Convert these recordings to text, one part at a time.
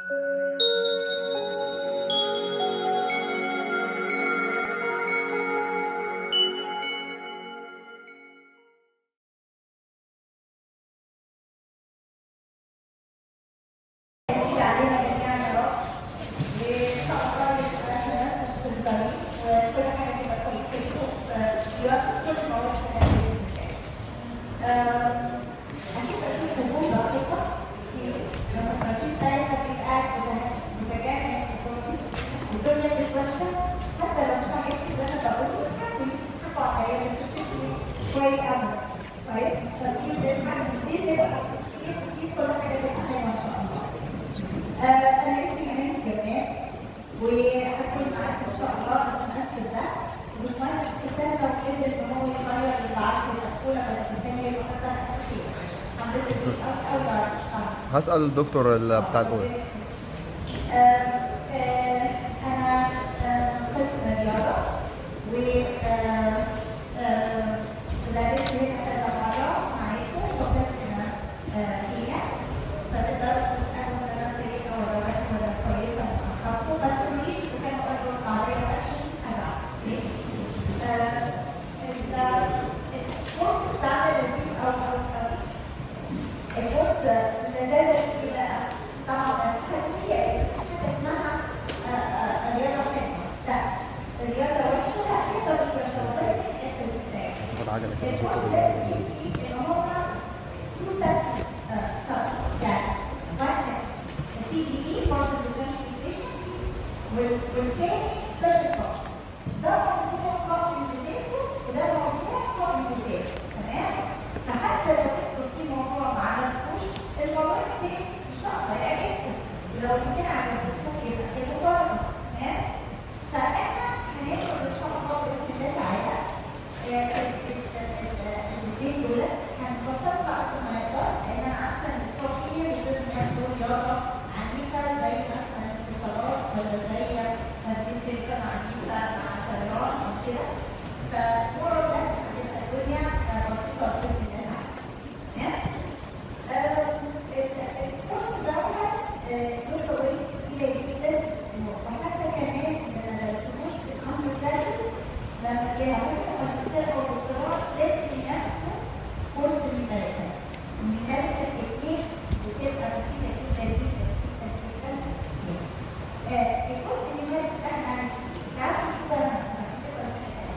هسأل الدكتور ال- بتاع جوه انا قسم رياضه و درست هنا كذا مره معاكم وقسم فيها فتقدروا تسالوا ان انا سيئه ولا وحشه ولا كويسه من اصحابكم ما تقوليش اذا كانوا قرروا عليا وحشه انا الكورس بتاعنا لذيذ او او او الكورس لذاذة في بقى طبعا هي مفيش حاجة اسمها آه، آه، رياضة حلوة لا الرياضة وحشة لا الرياضة مش وحشة والله في الآخر بتاعي تاخد عجلة كده الكورس صوت ده لذيذ فيه إن هو تو سبت سبجكتس يعني واحد البي دي إي partial differential equations وال- والتاني special functions ده موضوع قائم بذاته وده موضوع قائم بذاته تمام فحتى لو انتوا في موضوع ما عجبكوش الموضوع التاني مش هقدر يعجبكم ولو الاتنين عجبكم يبقى كده برضه تمام فاحنا هناخد ان شاء الله باذن الله تعالى آه، ال- ال- ال- الاثنين دول هنبسطها قد ما نقدر لان انا عارفه ان بتوع الكيمياء مش لازم ياخدوا رياضه عنيفه زي مثلا الاتصالات ولا زي مادة الفن عنيفه مع الطيران او كده فمور بس هتبقى الدنيا آه، بسيطه باذن الله تعالى تمام؟ آه، ال- الكورس دوت آه، له فوائد كتيره جدا وحتى كمان ما درسوهوش في الامر كلاسز لما يعملوا ماجستير او دكتوراه لازم ياخدوا كورس الميكانيكا الميكانيكا تكنيكس بتبقى مفيده جدا جدا جدا جدا فيها. آه، الكورس الميكانيكا ده احنا تعالوا نشوف بقى هنبقى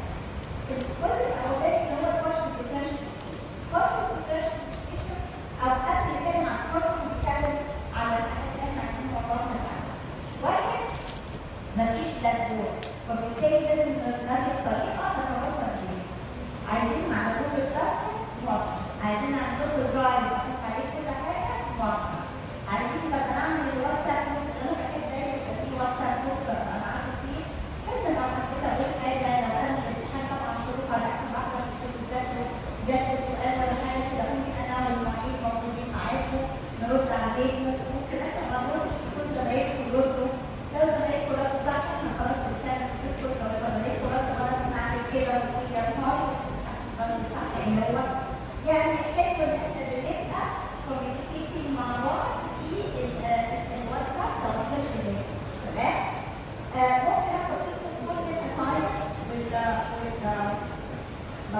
الجزء الاولاني اللي هو البارشل ديفرنشال البارشل ديفرنشال او قبل كده مع الكورس بنتكلم على الحاجات اللي احنا عايزين نوضحها معاها. واحد مفيش بلاك بورد وبالتالي لازم نلاقي طريقه نتواصل بيها. عايزين على جوجل كلاس موافقه. عايزين على جوجل درايف احط عليه كل حاجه موافقه. عايزين لو هنعمل الواتساب جروب انا بحب دايما يبقى في واتساب جروب ابقى معاكم فيه بحيث ان لو حطيت اقول حاجه لو انا الامتحان طبعا شروط على اخر لحظه في الصيف تذاكروا جات السؤال ولا حاجه كده ممكن انا والمعيد موجودين معاكم نرد عليكم ممكن احنا ما نردش تكون زمايلكم يردوا لو زمايلكم ردوا صح احنا خلاص بنشارك في الديسكورس لو زمايلكم ردوا غلط نعمل كده ونقول يا نهار رد صح يعني هو يعني حلو ان احنا بنبقى كوميونيكيتنج مع بعض في ال- ال- الواتساب لو ما كانش باين تمام آه، ممكن اخد لكم كل الاساينمنتس وال وال ما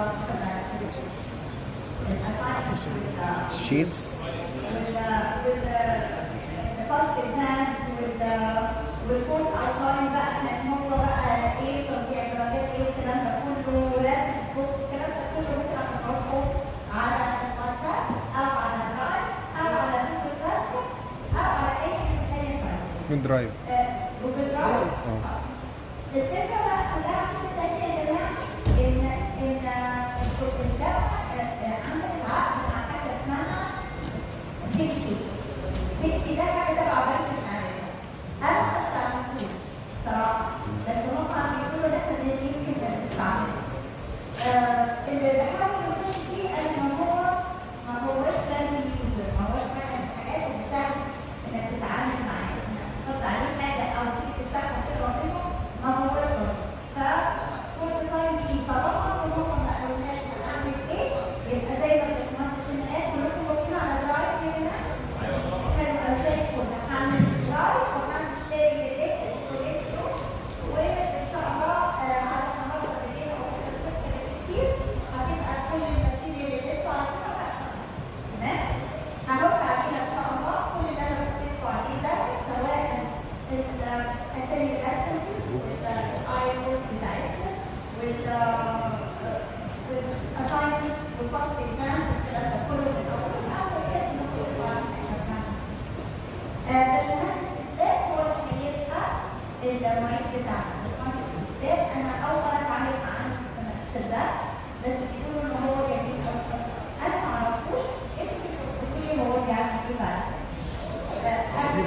الاساينمنتس وال شيتس والباست اكزامز والفورس اوتلاين بقى كان هو بقى ايه توزيع درجات ايه والكلام ده كله ريفرنس بوكس الكلام ده كله ممكن احطه على الواتساب او على درايف او على جوجل كلاس روم او على اي حاجه ثانيه خالص. من درايف آه، جوجل درايف اه الفكره بقى كلها حاجه ثانيه يا جماعه ان ان الدواء عملت عقد مع حاجه اسمها ديكي ديكي ده حاجه تبع بنك المعرفه انا ما استعملتوش صراحه بس هم بيقولوا ان احنا يمكن نستعمله آه، اللي بحاول نخش فيه ان ما هو ما هوش فريندلي يوزر ما هوش حاجه من الحاجات اللي سهل انك تتعامل معاه انك تحط عليه حاجه او تيجي تفتحه كده وتقرا ما هوش ظريف ف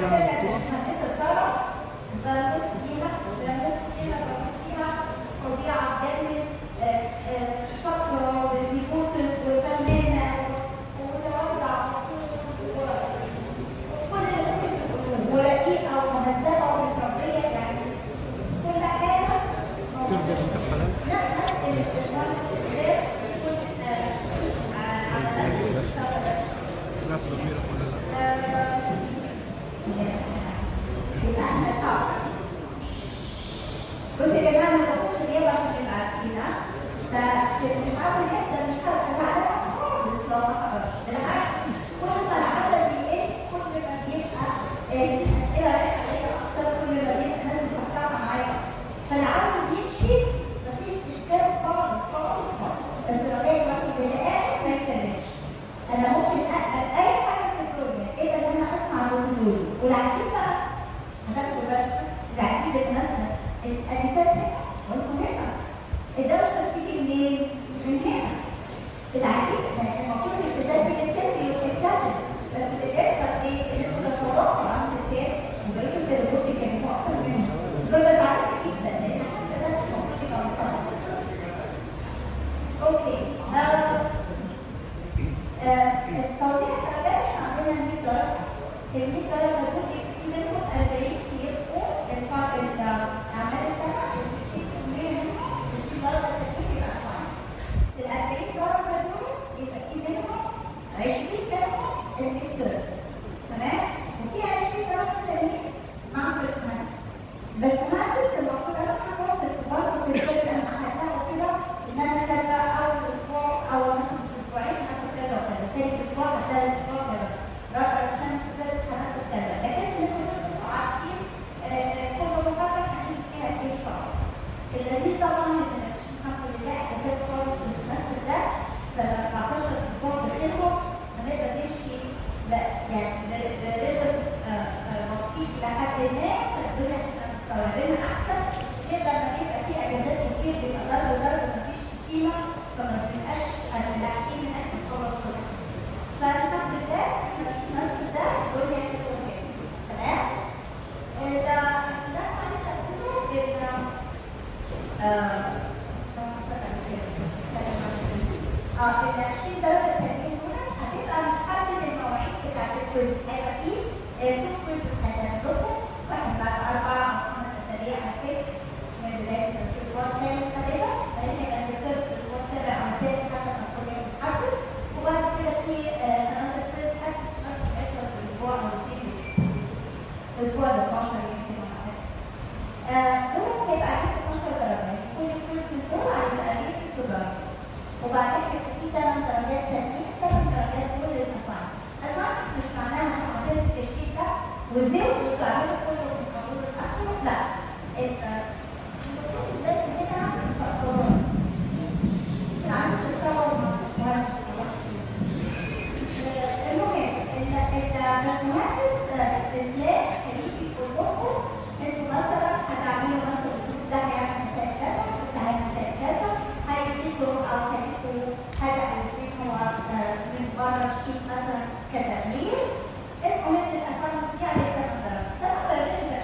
كانت المهندسه ساره بموت فيها بموت فيها بموت فيها فظيعه بجد آه، آه، شاطره وديفوتد وفنانه ومتواضعه على طول و- وكل اللي ممكن تقولوه ورقيقه ومهذبه ومتربيه يعني كل حاجه ترجع بنت الحلال لا لا الاستثمار الاستثمار يكون آه، على نفس المستوى ده لا ضميرك ولا لا بص يا جماعه ما تاخدش غياب عشان تبقى عارفينها فاللي مش عاوز يحضر مش هبقى زعلانه خالص لو ما حضرش بالعكس كل ما العدد بيقل كل ما بيبقى آه، الاسئله رايحه عليا اكتر كل ما بيبقى الناس مصحصحه معايا أكتر. فاللي عاوز يمشي مفيش اشكال خالص خالص خالص بس الراجل الوحيد اللي قاعد ما يتكلمش انا ممكن اقبل اي حاجه في الدنيا الا ان انا اسمع الردود والعجيب بقى هتاخدوا بالكم العجيب ان مثلا الانسات هنا وانتم هنا الدوشه بتيجي منين؟ من هنا العجيب يعني المفروض الستات دي الست اللي بتتسلل بس اللي بيحصل ايه؟ ان انتوا تشربوا عن الستات وبقيتوا التليفون تكلموا اكتر منهم دول بزعلان جدا لان حتى ده مش المفروض يبقى مقتنع اوكي آه، آه، التوزيع الدرجات احنا عندنا 100 درجه ال 100 درجه دول بيكفي منهم 40 يبقوا الفرق اعمال السنه و60% منهم 60 درجه التكليف يبقى فاين ال 40 درجه دول يبقى في منهم 20 منهم الدكتور تمام وفي 20 درجه تانيين مع باشمهندس باشمهندس المفروض انا هحط في برضه في السجن انا هحطها كده ان انا كذا اول اسبوع او مثلا في اسبوعين هاخد كذا وكذا ثالث اسبوع ثالث اسبوع كذا رابع خامس وسادس هناخد كذا بحيث ان انتوا تبقوا عارفين آه، آه، كل مقرر هنعيش فيها قد ايه شهر اللذيذ طبعا ان مفيش الحمد لله اجازات خالص في السمستر ده فال 14 اسبوع داخلهم هنقدر نمشي ب- يعني ب- برتم آه، آه، بسيط لحد ما فالدنيا هتبقى مستوعبينها احسن غير لما بيبقى في اجازات كتير بيبقى ضرب ضرب مفيش شتيمه فما بنبقاش لاحقين ان احنا نخلص كلها فالحمد لله احنا السمستر ده الدنيا هتبقى كده تمام؟ ال- اللي انا عايزه اقوله ان آه، اه ال 20 درجه التانيين دول هتبقى بتحدد المواعيد بتاعت الكويزز هيبقى فيه تو كويزز هيتعملوا واحد بعد اربع او خمس اسابيع على فكره من بدايه الاسبوع الخامس غالبا لان كان بيطلب في الاسبوع السابع او الثالث حسب ما الكليه بتحدد وبعد كده في ثلاثه كويز اخر السمستر هيخلص باسبوع او اثنين الاسبوع ال 12 يمكن ولا حاجه آه، دول هيبقى عليهم 12 درجة كل كويز من دول هيبقى ليه 6 درجات وبعدين هيبقى في 8 درجات تانيين 8 درجات دول للأساينمنتس الأساينمنتس مش معناها إنك هتمسك الشيت ده وزود وتعمله كله من أوله لآخره لا أنت المفروض تبدأ هنا استقصادات عارف تتصور مع المهندس المهم المهندس اسلام هيجي يقول لكم انتوا مثلا هتعملوا مثلا ده هيعمل مثال كذا ده هيعمل مثال كذا هيديكوا او هيديكوا حاجه او يديكوا آه، من بره الشيت مثلا كتغيير المهم الاساينمنتس دي عليها ثمان درجات ثمان درجات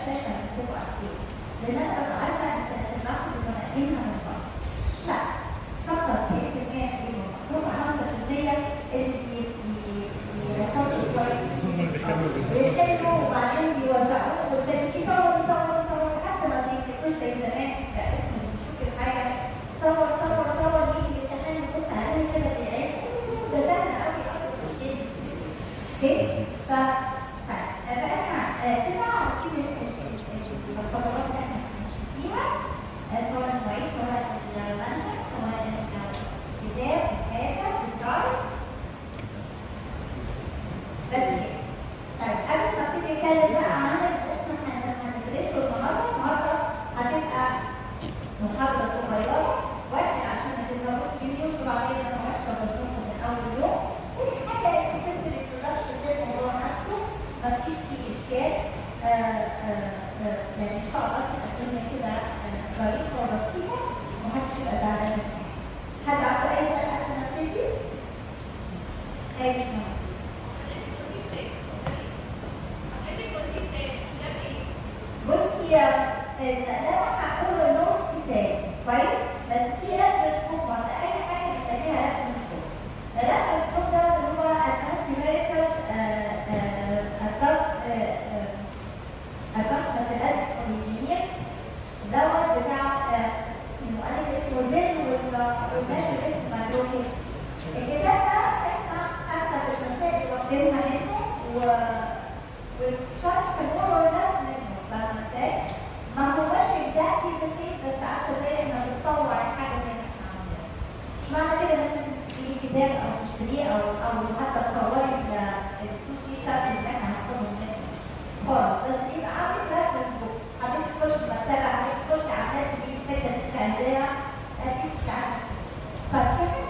هي لو هقول نص كتاب كويس بس في ريفرنس بوك ولا اي حاجه بتلاقيها ريفرنس بوك الريفرنس بوك ده اللي هو ادفانس نيوميريكال ادفانس ادفانس ماثيماتكس فور انجينيرز دوت بتاع آه، المؤلف اسمه زين والناشر اسمه ماجروكيتس الكتاب ده احنا اغلب المسائل واخدينها منه و والشرح هو الناس منه فاهمه ازاي؟ ما هوش اكزاكتلي ذا سيم بس عارفه زي انك بتطور حاجه زي ما احنا عاوزينها. مش معنى كده ان انت تشتري كتاب او تشتريه او او حتى تصوري التو فيتشرز اللي احنا هناخدهم منه خالص بس يبقى عندك ريفرنس بوك حضرتك تخش المكتبه حضرتك تخش على النت تجيب الحته اللي انت عايزاها اتليست مش عارفه فكده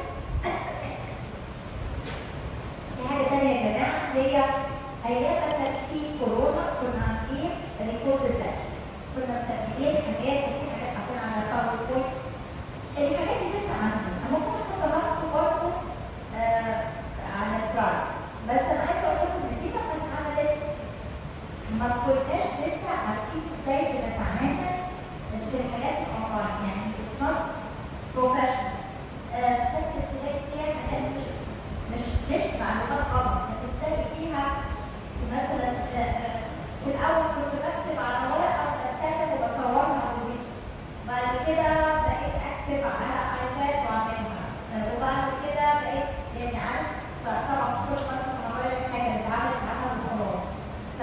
في حاجه ثانيه يا جماعه هي ايام ما كان في كورونا كنا عاملين ريكورد لكتشرز كنا مسجلين حاجات وفي حاجات حاطين على باوربوينت الحاجات دي لسه عندي انا ممكن احط لكم برضه آه على الدرايف بس انا عايزه اقول لكم ان دي كانت اتعملت ما كناش لسه عارفين ازاي بنتعامل في الحاجات الاونلاين يعني اتس نوت بروفيشنال ممكن تلاقي فيها حاجات مش مش مش معلومات غلط لكن تلاقي فيها مثلا آه، في الاول كنت بكتب على ورقه وبتكتب وبصورها بالفيديو بعد كده بقيت اكتب على ايباد واعملها آه، وبعد كده بقيت يعني عارف فطبعا مش كل مره كنت بغير الحاجه اللي اتعملت معاها وخلاص ف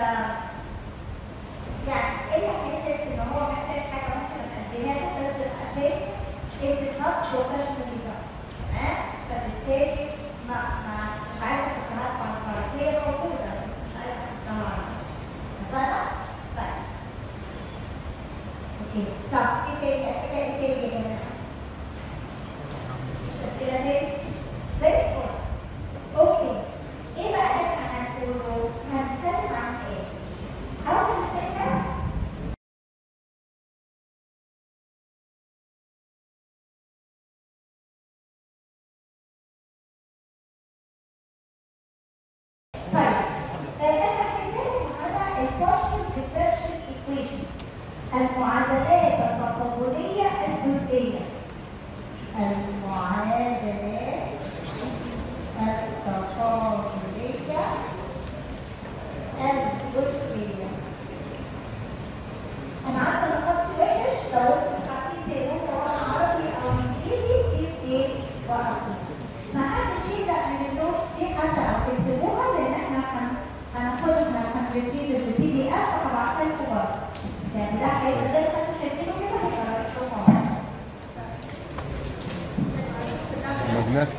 يعني الا هيحس ان هو محتاج حاجه ممكن اديها له بس الاخير it is not professionally done تمام فبالتالي ما ما مش عايزه احطها لكم على الورق هي موجوده بس مش عايزه احطها على الورق اتفقنا؟ طيب اوكي طب ايه تاني اسئله ايه تاني يا جماعه؟ مفيش اسئله تاني؟ زي الفل اوكي ايه بقى اللي احنا هنقوله؟ هنتكلم عن ايه؟ اول حاجه طيب آه، احنا هنتكلم على البارشل ديفرنشال ايكويشنز المعادلات التفاضليه الجزئيه المعادلات التفاضليه الجزئيه انا عارفه ان خطي وحش لو انتوا مش عارفين تقروا سواء عربي او انجليزي دي ايه وقفوا ما حدش يقلق من النوتس دي حتى او تكتبوها لان احنا هن- هناخدها هنريفيو بالبي دي اف وهبعتها لكم برضه يعني ده هيبقى زي ما انتوا شايفينه كده هيبقى مكتوب مع بعض. ماجنتيك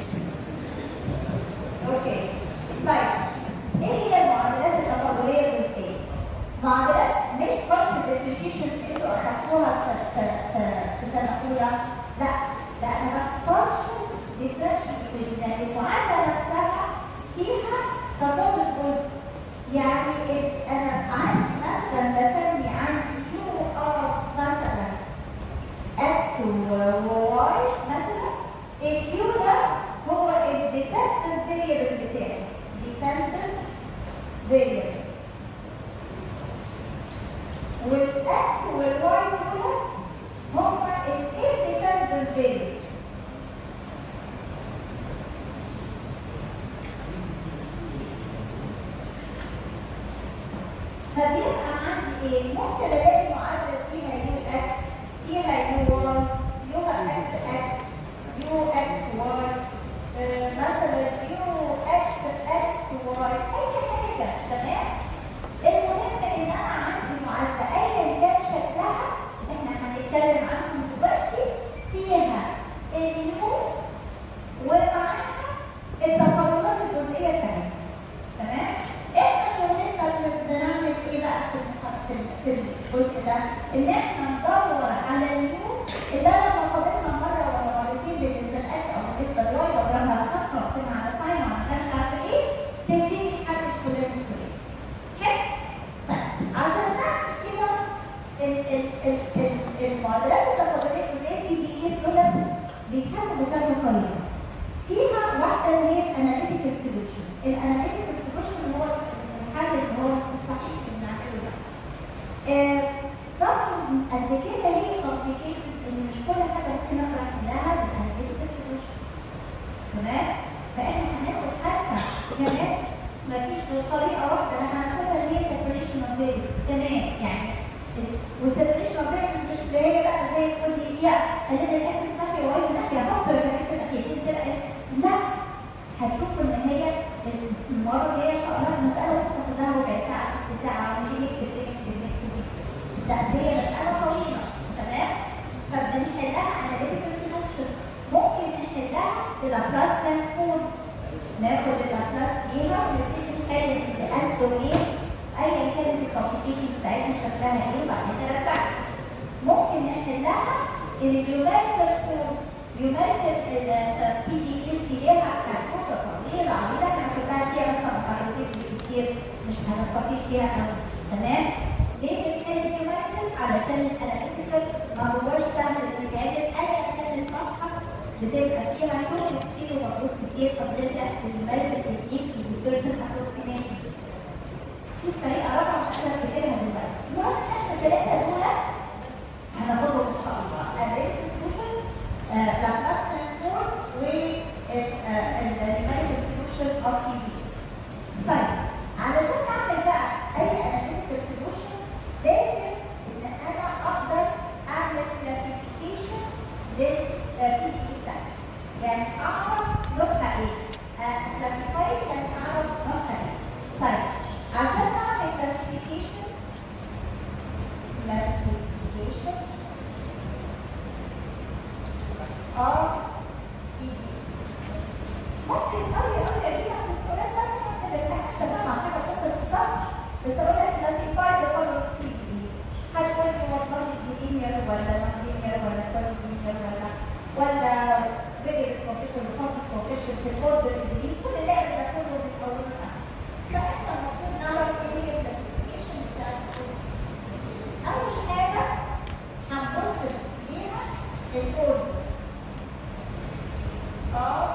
اوكي طيب ايه هي المعادلات التفاضليه الجزئيه؟ معادلات مش بارشل ديفرنشيشن انتوا اخدتوها في في في في سنه اولى لا لا انا بقى بارشل ديفرنشيشن ايكويشن يعني المعادله نفسها فيها تفاضل جزء يعني ال- انا عندي مثلا بسمي عندي يو اوف مثلا اكس وواي مثلا الكيو ده هو الديبندنت فيريبل بتاعي ديبندنت فيريبل والاكس والواي دولت هما الانديبندنت فيريبلز فبيبقى عندي ايه؟ ممكن الاقي معادله فيها يو اكس فيها يو واي يو اكس اكس يو اكس واي آه، مثلا يو اكس اكس واي اي حاجه تمام؟ المهم ان انا عندي معادله ايا كان شكلها احنا هنتكلم عنهم دلوقتي فيها اليو ومعاها التفاضلات الجزئيه بتاعتها تمام؟ احنا شغلتنا بن- بنعمل ايه بقى في المح- في ال- في الجزء ده؟ ان احنا ندور على اليو اللي انا لما فاضلنا مره ولا مرتين بالنسبه لاكس او بالنسبه لواي بضربها في خمسه واقسمها على ساين وعلى مش عارفه ايه تديني حل فلان وفلان. حلو؟ طيب عشان نعمل كده ال- ال- ال- ال- المعادلات التفاضليه اللي هي البي دي ايز دول بيتحلوا بكذا طريقه. فيها واحده اللي هي الاناليتيكال سوليوشن الاناليتيكال سوليوشن هو الحل اللي هو الصحيح اللي بنعمله ده آه، هي قلب الاكس في ناحيه واي في ناحيه هوبر في ناحيتين كده لا هتشوف ان هي المره الجايه ان شاء الله المساله ممكن تاخد لها ربع ساعه ثلث ساعه ونيجي نكتب نكتب نكتب نكتب لا هي مساله طويله تمام فبنحلها اناليتيكال سولوشن ممكن نحلها بلابلاس ترانسفورم ناخد اللابلاس فيها ونبتدي نحل الاس دومين ايا كانت الكومبليكيشنز بتاعتها شكلها ايه وبعدين نرجعها ممكن نحلها ان النيوميريكال فورم نيوميريكال البي جي اس تي ليها كتكوته طويله عريضه هناخد بقى فيها مثلا محاضرتين كتير مش هنستفيد فيها قوي تمام ليه بنحل النيوميريكال علشان الاناليتيكال ما هوش سهل ان يتعمل ايا كان الصفحه بتبقى فيها شغل كتير ومجهود كتير فبنرجع للنيوميريكال تكنيكس والسيرتن ابروكسيميشن في طريقه رابعه مش قادره افتكرها دلوقتي المهم احنا الثلاثه دول هناخدهم ان شاء الله الريت سولوشن لابلاس ترانسفورم والنيوميريكال سولوشن اوف اي طيب علشان اعمل بقى اي اناليتيكال سولوشن لازم ان انا اقدر اعمل كلاسيفيكيشن للبي دي بتاعتي يعني اعرف نوعها ايه كلاسيفايد يعني اعرف نوعها ايه طيب عشان اعمل كلاسيفيكيشن classification of PG. ممكن قوي قوي اجيبها في السؤال بس ممكن الحاجة طبعا حاجة بتخلص في سطر بس اقول لك classify the following PG. هتقول لي والله دي linear ولا non linear ولا quasi linear ولا ولا regular coefficient ولا positive coefficient في الاوردر الجديد كل اللعب ده كله بيتكون فاحنا المفروض نعرف ايه هي الكلاسيفيكيشن بتاعت أول حاجة هنبص فيها الأوردر of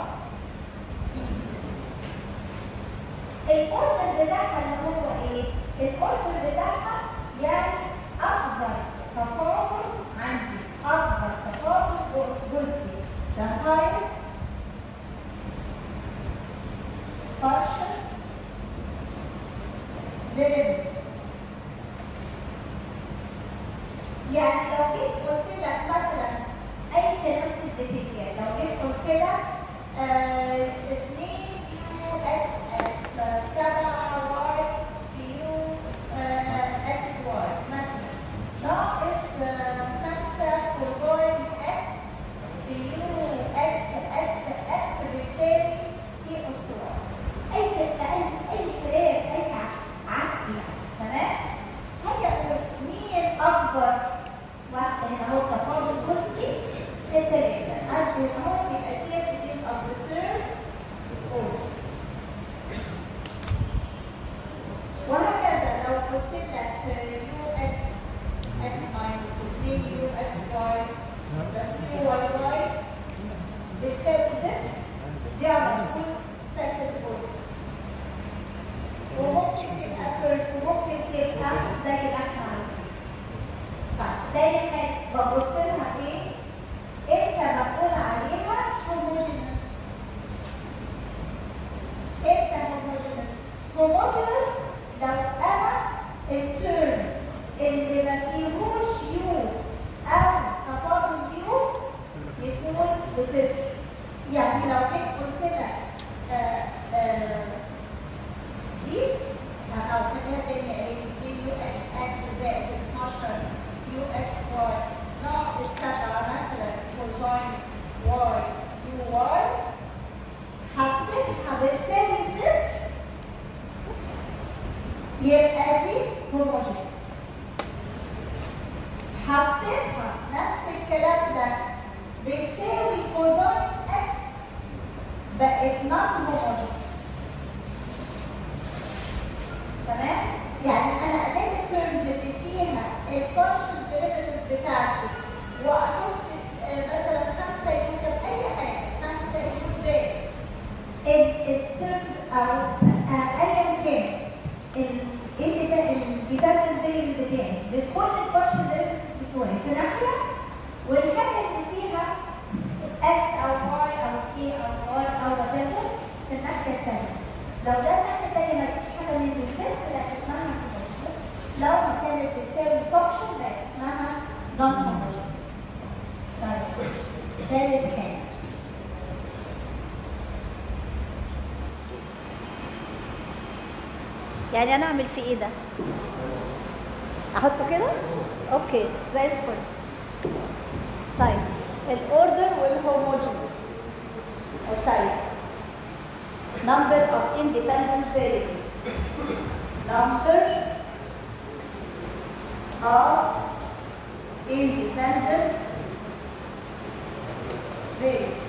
الأوردر بتاعها اللي هو إيه؟ الأوردر بتاعها يعني أكبر تفاضل عندي أكبر تفاضل جزئي the highest partial derivative يعني لو جيت قلت لك مثلا اي كلام في الديتيل لو جيت قلت لك 2 يو اكس اس بلس 7 واي في يو اكس واي مثلا ناقص 5 كوزين اكس في يو اكس اكس اكس بتساوي اي اس واي اي اي اي كلام اي عقل يعني تمام هيا اقول مين اكبر واحدة هنا هو تفاضل جزئي الثلاثة عشان هو يبقى activities of the third order وهكذا لو قلت لك يو اكس اكس ماينس 2 يو اكس واي بلس يو واي واي بتساوي صفر دي على طول second order وممكن تبقى فيرست وممكن تبقى زي ما احنا عايزين. طيب دايما ببص لها ايه؟ امتى بقول عليها homogeneous؟ امتى homogeneous؟ homogeneous لو انا الترم اللي ما فيهوش يو او تفاضل يو يكون بصفر. يعني لو جيت قلت لك آه آه دي او خليها تاني ايه دي يو اكس اكس زائد 12 يو اكس واي ناقص 7 مثلا كوزين واي يو واي حطيتها بتساوي صفر يبقى دي هوموجينس حطيتها نفس الكلام ده بتساوي كوزين اكس بقت نون هوموجينس تمام؟ يعني انا ادام الترمز اللي فيها البارشل ديريفيتيفز بتاعتي واحط آه، مثلا خمسه يوجد اي حاجه خمسه يوجد الترمز او آه، ايا كان الديبندنت فيريبل بتاعي بكل البارشل ديريفيتيفز بتوعي في ناحيه والحاجه اللي فيها اكس او واي او تي او واي او وات في الناحيه الثانيه لو ده الناحيه الثانيه ما لقيتش حاجه من صفر لا اسمها homogeneous. لو ما كانت بتساوي فانكشن لا اسمها non homogeneous سالب كام يعني انا اعمل فيه ايه ده احطه كده اوكي زي الفل طيب الاوردر والهوموجينس طيب number of independent variables number of independent variables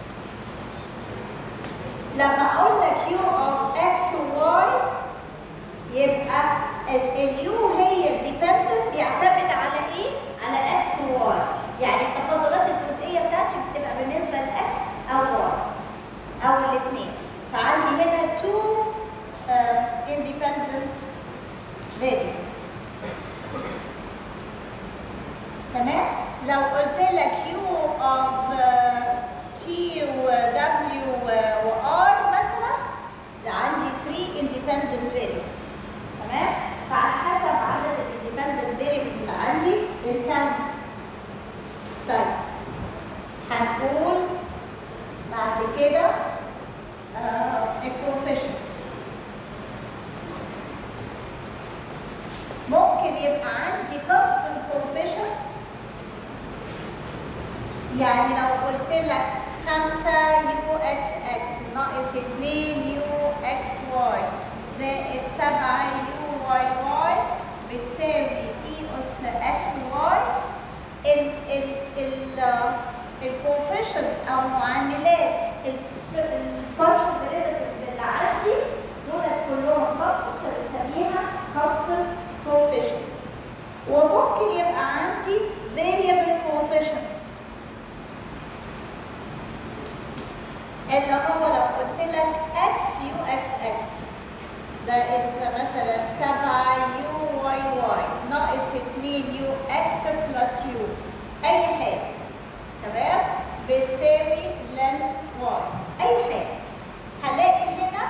لما اقول لك u of x و y يبقى اليو هي الديبندنت بيعتمد على ايه؟ على اكس وواي يعني التفاضلات الجزئيه بتاعتي بتبقى بالنسبه لاكس او واي او الاثنين فعندي هنا two uh, independent variables تمام؟ لو قلت لك u of uh, t و w و r مثلا ده عندي 3 independent variables تمام؟ فعلى حسب عدد الاندبندنت variables اللي عندي الكم طيب هنقول بعد كده الكوفيشنتس ممكن يبقى عندي constant coefficients يعني لو قلت لك 5 يو اكس اكس ناقص 2 يو اكس واي زائد 7 يو واي واي بتساوي اي اس اكس واي ال ال ال الكوفيشنتس او معاملات البارشال ديريفاتيفز اللي عندي دولت كلهم كونستنت فبسميها كونستنت كوفيشنتس وممكن يبقى عندي variable coefficients اللي هو لو قلت لك x u x x ده is مثلا 7 u y y ناقص 2 u x plus u اي حاجه تمام بتساوي لن y اي حاجه هلاقي هنا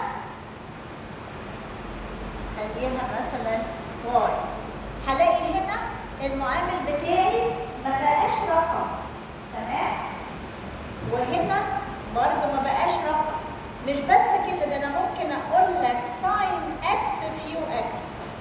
خليها مثلا y هلاقي هنا المعامل بتاعي ما بقاش رقم تمام وهنا برضه ما بقاش رقم مش بس كده ده انا ممكن اقول لك ساين اكس في يو اكس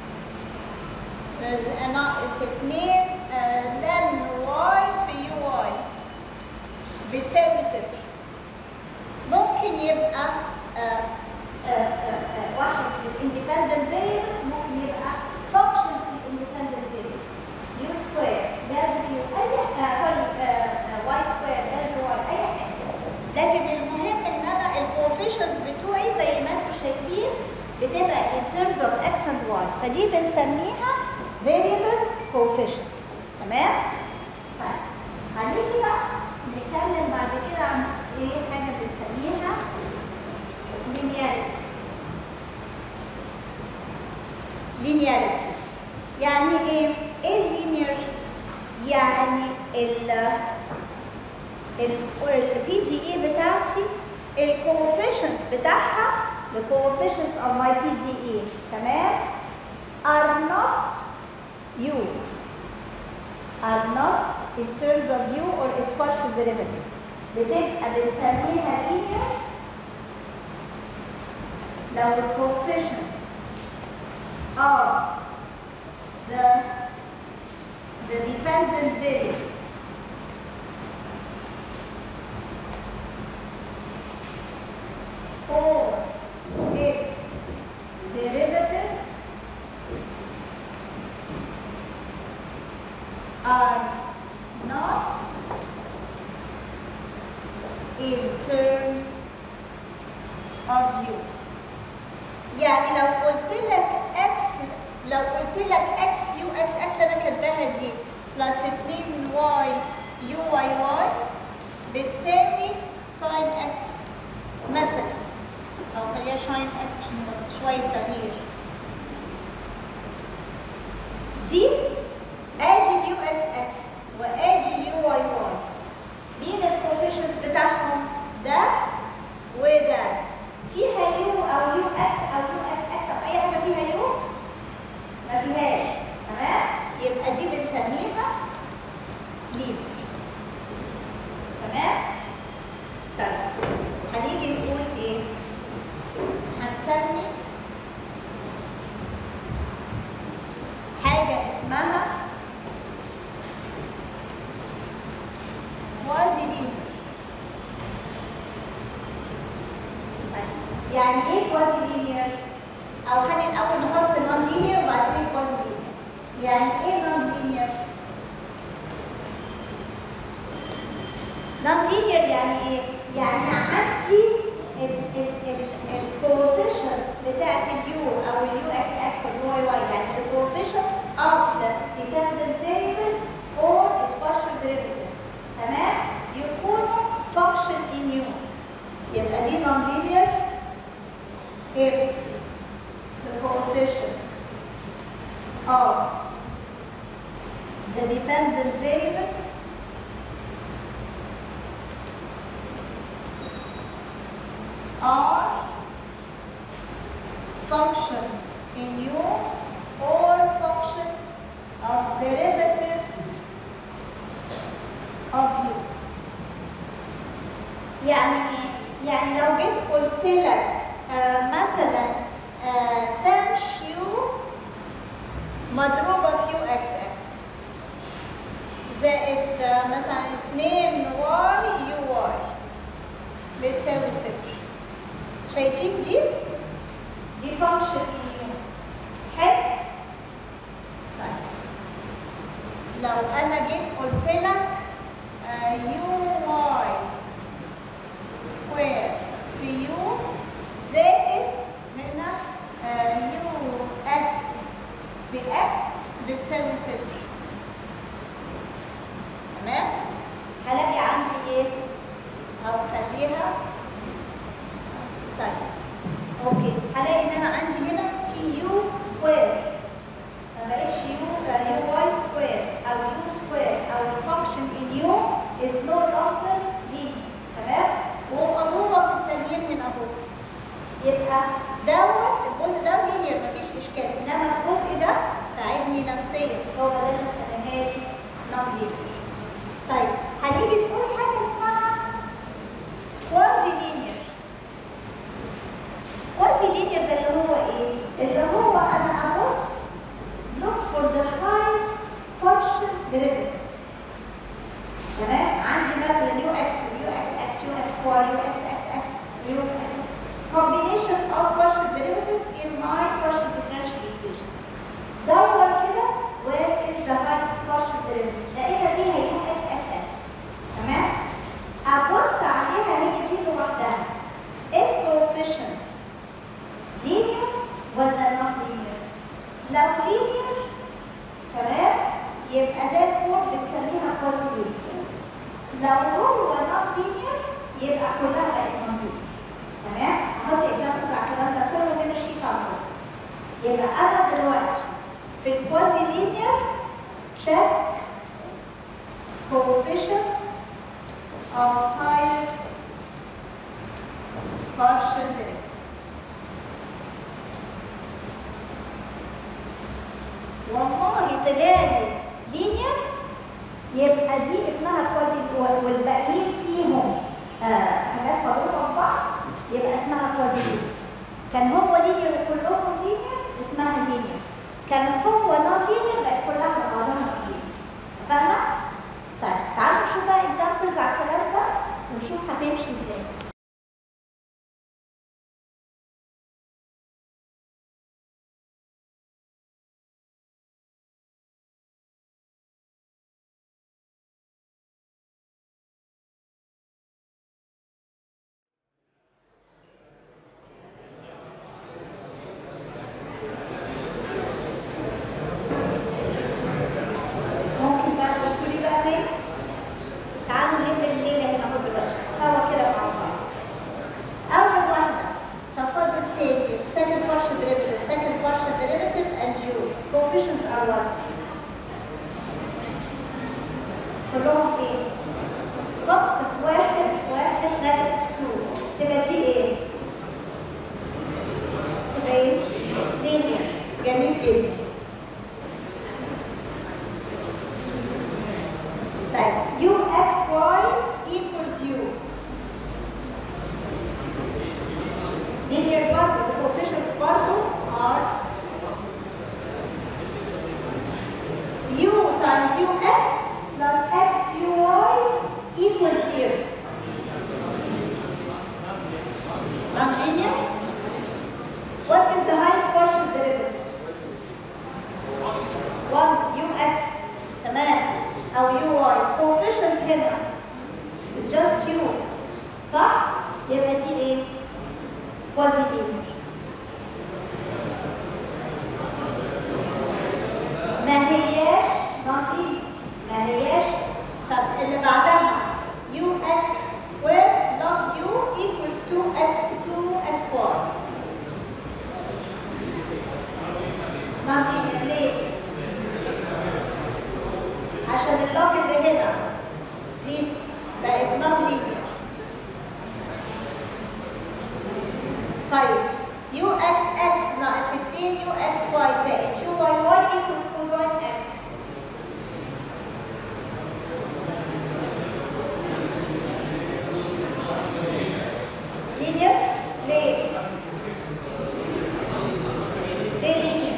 ناقص 2 لن واي في يو واي بتساوي صفر ممكن يبقى آه آه آه واحد من الاندبندنت فاريبلز ممكن يبقى فانكشن في الاندبندنت فاريبلز يو سكوير لازم يو اي سوري واي سكوير لازم واي اي حاجه لكن المهم ان انا الكوفيشنز بتوعي زي ما انتم شايفين بتبقى in terms of x and y فدي بنسميها variable coefficients تمام؟ طيب هنيجي بقى نتكلم بعد كده عن ايه حاجه بنسميها linearity linearity يعني ايه؟ ايه اللينير؟ يعني ال البي جي اي بتاعتي الكوفيشنتس بتاعها the coefficients of my PGE تمام are not u are not in terms of u or its partial derivatives بتبقى بنسميها linear لو ال coefficients of the the dependent variable or its derivatives are not in terms of u يعني لو قلت لك x لو قلت لك x u x x اللي انا كاتباها دي بلس 2 y u y y بتساوي sin x مثلا او خليها شاين اكس عشان شويه تغيير دي ادي اليو اكس اكس وادي اليو واي واي مين الكوفيشنتس بتاعهم ده وده فيها يو او يو اكس او يو اكس اكس او اي حاجه فيها يو ما فيهاش تمام يبقى دي بنسميها لينير تمام حاجة اسمها quasi linear يعني ايه quasi linear؟ او خلينا الاول نحط non linear وبعدين quasi linear يعني ايه non linear؟ non linear يعني ايه؟ يعني عندي ال ال ال الكوفيشنت بتاعت اليو او اليو اكس اكس واليو واي واي يعني the coefficients of the dependent variable or its partial derivative تمام؟ يكونوا function in u يبقى دي non linear if the coefficients of the dependent variables are function in u or function of derivatives of u يعني ايه؟ يعني لو جيت قلت لك آه مثلا آه تانش يو مضروبة في يو اكس اكس زائد آه مثلا 2 واي يو واي بتساوي صفر شايفين دي؟ دي فانكشن ان يو حلو؟ طيب لو انا جيت قلت لك يو واي سكوير في يو زائد هنا يو اكس في اكس بتساوي صفر تمام؟ هلاقي عندي ايه؟ او خليها طيب اوكي هلاقي ان انا عندي هنا في يو سكوير ما بقتش يو يو واي سكوير او يو سكوير او الفانكشن ان يو از نو لونجر لينير تمام ومضروبه في التانيين هنا اهو يبقى دوت الجزء ده لينير مفيش اشكال انما الجزء ده تعبني نفسيا هو ده اللي خلاها لي نون لينير طيب هنيجي نقول حاجه اسمها كوازي لينير كوازي لينير ده اللي هو ايه؟ اللي هو انا ابص look for the highest partial derivative تمام؟ عندي مثلا يو اكس ويو اكس اكس يو اكس واي يو اكس اكس اكس يو اكس combination of partial derivatives in my partial differential equations دور كده where is the highest partial derivative لقيتها فيها يو اكس اكس اكس تمام؟ ابص عليها هي دي لوحدها is coefficient linear ولا non linear لو linear تمام يبقى ده الفور بنسميها quasi linear لو هو non linear يبقى كلها بقت non linear تمام هحط examples على الكلام ده كله من الشيت على طول يبقى انا دلوقتي في الكوازي linear check coefficient of highest partial derivative والله طلع لي لينير يبقى دي اسمها كوازي والباقيين فيهم آه حاجات مضروبه في بعض يبقى اسمها كوازي لينير كان هو لينير وكلهم لينير اسمها لينير كان هو نون لينير بقت كلها على بعضها نون لينير فاهمه؟ طيب تعالوا نشوف بقى اكزامبلز على الكلام ده ونشوف هتمشي ازاي ممكن بقى تبصوا لي بقى تاني تعالوا نقفل الليله هنا اهو دلوقتي سوا كده مع بعض اول واحده تفاضل تاني second partial derivative second partial derivative and u coefficients are what كلهم ايه constant واحد واحد negative 2 تبقى دي ايه تبقى ايه linear جميل جدا طيب u x y equals u linear برضه the coefficients برضه are times ux plus xuy equals 0. Non-linear? What is the highest partial derivative? 1 ux تمام أو uy coefficient هنا is just u صح؟ يبقى دي ايه؟ quasi linear ما هياش نظيف ما هياش طب اللي بعدها ux square log u equals 2x 2xy نظيف ليه؟ عشان اللوج اللي هنا دي بقت نون لينير طيب يو اكس اكس ناقص 2 يو اكس واي زائد يو واي واي ايكوالز كوزاين اكس لينير ليه؟ ليه لينير؟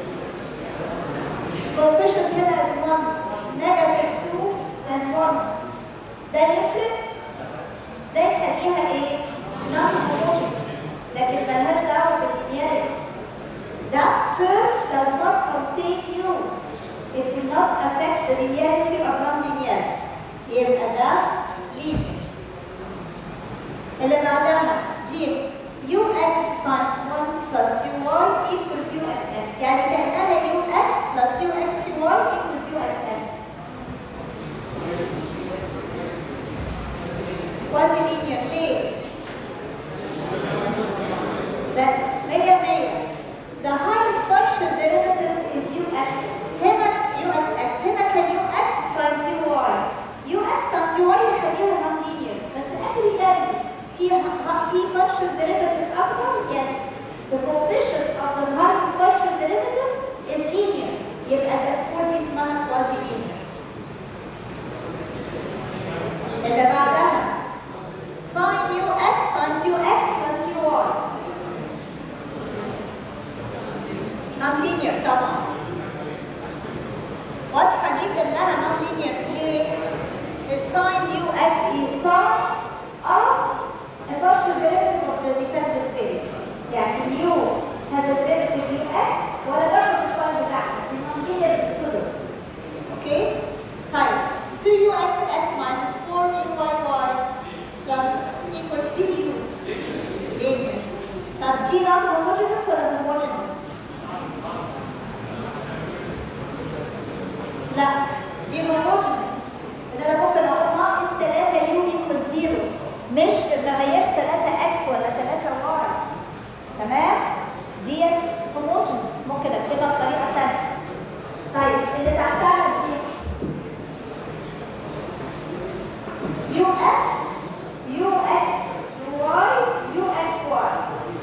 coefficient هنا is 1 negative 2 and 1 ده يفرق ده يخليها ايه؟ non homogeneous لكن ملهاش دعوه باللينياريتي ده term does not contain u it will not affect the linearity or non-linearity يبقى ده linear اللي بعدها دي ux times 1 plus uy equals uxx يعني كأنها ux plus uxy equals uxx quasi linear ليه؟ that 100 100 the highest partial derivative is ux هنا uxx هنا كان ux times uy ux times uy يخليها non linear بس every value في في partial derivative أكبر yes the coefficient of the highest partial derivative is linear يبقى therefore دي اسمها quasi linear اللي بعدها sin ux times ux plus uy non-linear طبعا واضحة جدا انها non-linear ليه؟ الساين ux is sine of a partial derivative of the dependent variable يعني u has a derivative ux ولا باخد الساين بتاعها دي non-linear بالثلث اوكي؟ طيب 2uxx minus 4uyy plus equals 3u linear طب دي non homogeneous ولا homogeneous؟ لا دي homogeneous ان انا ممكن اقول ناقص 3 يو equal 0 مش ما هياش 3 اكس ولا 3 واي تمام ديت homogeneous ممكن اكتبها بطريقه ثانيه طيب اللي تحتها دي يو اكس يو اكس واي يو اكس واي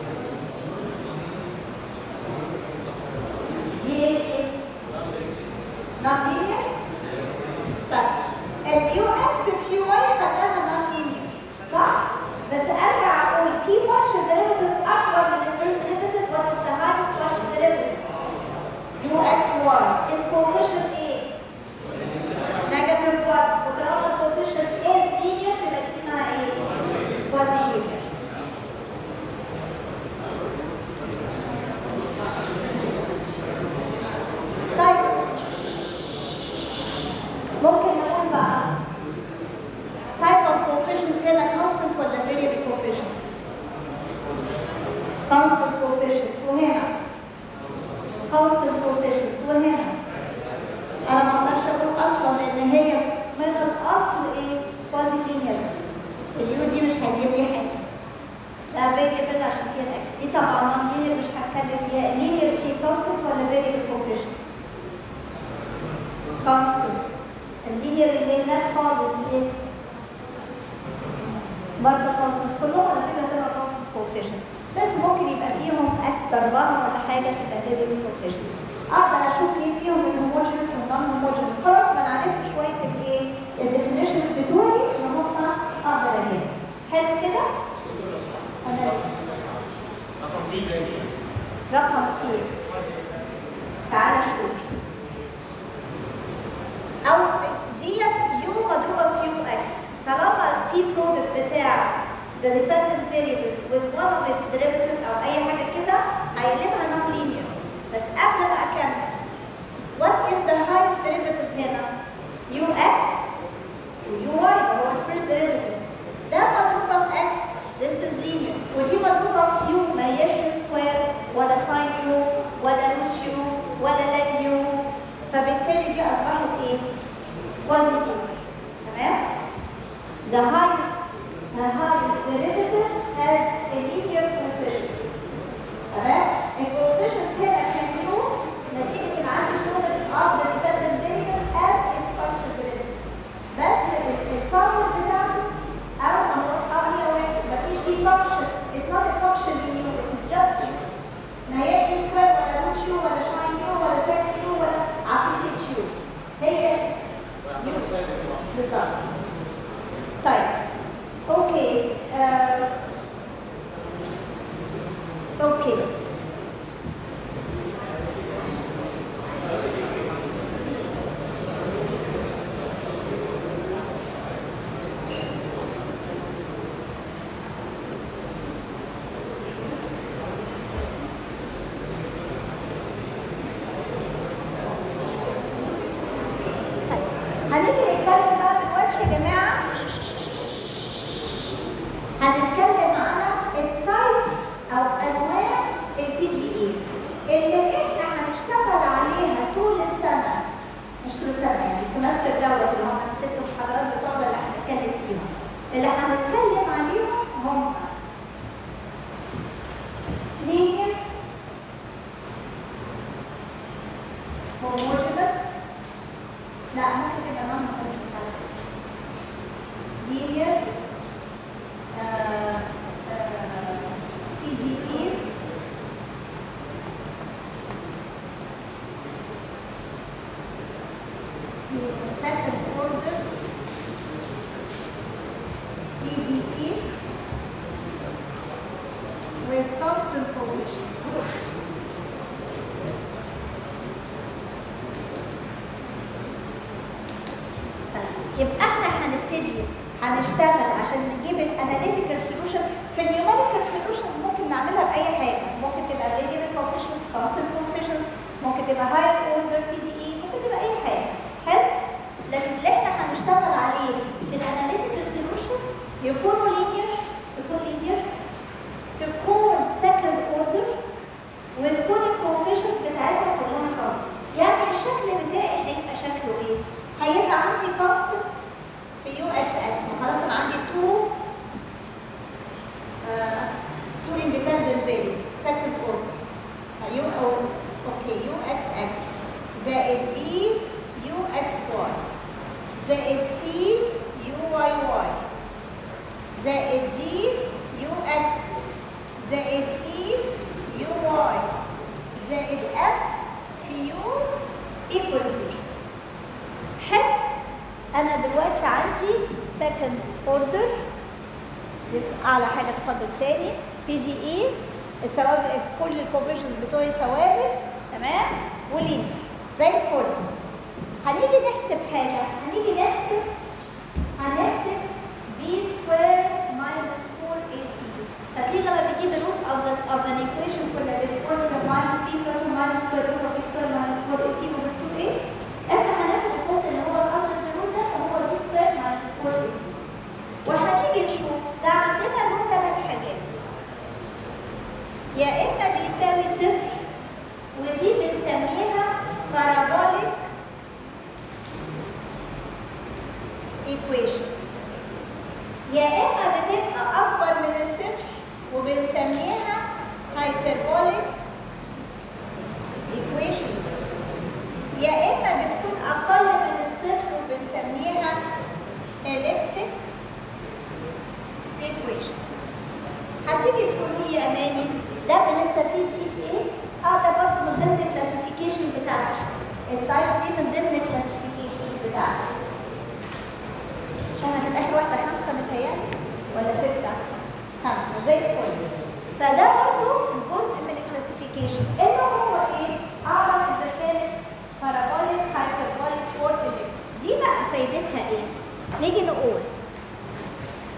دي ايه دي not linear طيب اليو اكس في واي خلاها not linear صح بس ارجع اقول في partial derivative اكبر من الفيرست derivative what is the highest partial derivative يو اكس واي is coefficient ايه negative 1 وطالما الكوفيشنت is linear تبقى دي اسمها ايه quasi linear طيب ممكن نقول بقى type of coefficients هنا constant ولا variable coefficients constant coefficients وهنا constant coefficients وهنا انا ما اقدرش اقول اصلا لان هي من الاصل ايه quasi linear اليو دي مش هتجيب لي حاجه لا variable عشان فيها الاكس دي طبعا non linear مش هتكلم فيها linear شيء constant ولا variable coefficients constant اللينير اللي هناك خالص ايه برضه constant كلهم على فكره كده constant coefficients بس ممكن يبقى فيهم اكس ضربها ولا حاجه تبقى variable coefficients اقدر اشوف مين فيهم الهوموجينس والنون هوموجينس خلاص ما انا عرفت شويه الايه الديفينيشنز بتوعي ان هم اقدر اجيبهم حلو كده انا رقم سي تعال نشوف في برودكت بتاع the dependent variable with one of its derivative او اي حاجه كده هيقلبها non linear بس قبل ما اكمل what is the highest derivative هنا ux و uy هو الفيرست derivative ده مضروبه في x this is linear ودي مضروبه في u ما هياش u square ولا sin u ولا root u ولا len u فبالتالي دي اصبحت ايه؟ quasi linear تمام؟ the highest the highest derivative has a linear coefficient تمام؟ الكوفيشنت هنا كان يو نتيجة ان عندي product of the dependent variable and its partial derivative بس الباور بتاعته او او هي واحد مفيش فيه function it's not a function in u it's just u ما هيش يو سكوير ولا روت يو ولا شاين يو ولا سك يو ولا عفريت يو هي يو بالظبط طيب اوكي آه. اوكي طيب. هنيجي نتكلم بقى دلوقتي يا جماعه هنتكلم على التايبس او انواع البي جي اي اللي احنا هنشتغل عليها طول السنه مش طول السنه يعني السمستر دوت اللي هم الست محاضرات بتوعنا اللي هنتكلم فيهم اللي هنتكلم عليهم هم linear homogeneous لا ممكن تبقى non homogeneous على فكره linear uh, uh, PGEs the second order PGE with constant coefficients. طيب يبقى احنا هنبتدي هنشتغل عشان نجيب الاناليتيكال سولوشن في النيوميريكال سولوشنز ممكن نعملها باي حاجه ممكن تبقى variable coefficients constant coefficients ممكن تبقى higher order PDE ممكن تبقى اي حاجه حلو لكن اللي احنا هنشتغل عليه في الاناليتيكال سولوشن يكونوا linear يكون linear تكون second order وتكون الكوفيشنز بتاعتها كلها كونستنت يعني الشكل بتاعي هيبقى شكله ايه؟ هيبقى عندي كونستنت في يو اكس اكس ما خلاص انا عندي تو تو اندبندنت فاريبلز سكند اوردر يو او اوكي يو اكس اكس زائد بي يو اكس واي زائد سي يو واي واي زائد جي يو اكس زائد اي يو واي زائد اف في يو ايكوال زيرو حلو انا دلوقتي عندي سكند اوردر اعلى حاجه تفضل تاني بي جي اي الثوابت كل الكوفيشنز بتوعي ثوابت تمام ولينير زي الفل هنيجي نحسب حاجه هنيجي نحسب هنحسب بي سكوير ماينس 4 اي سي فاكرين لما بنجيب الروت اوف اوف ان ايكويشن كنا بنقول ماينس بي بلس ماينس سكوير روت اوف بي سكوير ماينس 4 اي سي اوفر 2 اي احنا هناخد الجزء اللي هو الالتر روت ده هو بي سكوير ماينس 4 اي سي وهنيجي نشوف ده عندنا له ثلاث حاجات يا اما بيساوي صفر ودي بنسميها parabolic equations يا اما بتبقى اكبر من الصفر وبنسميها hyperbolic equations يا اما بتكون اقل من الصفر وبنسميها elliptic equations هتيجي تقولوا لي يا اماني ده بنستفيد بيه في ايه؟ اه ده برضه من ضمن الكلاسيفيكيشن بتاعتي التايبس دي من ضمن الكلاسيفيكيشن بتاعتي عشان انا كانت اخر واحده خمسه متهيألي ولا سته؟ خمسه زي الفل فده برضه جزء من الكلاسيفيكيشن اللي هو ايه؟ اعرف اذا كانت بارابوليك هايبربوليك اور دي بقى فايدتها ايه؟ نيجي نقول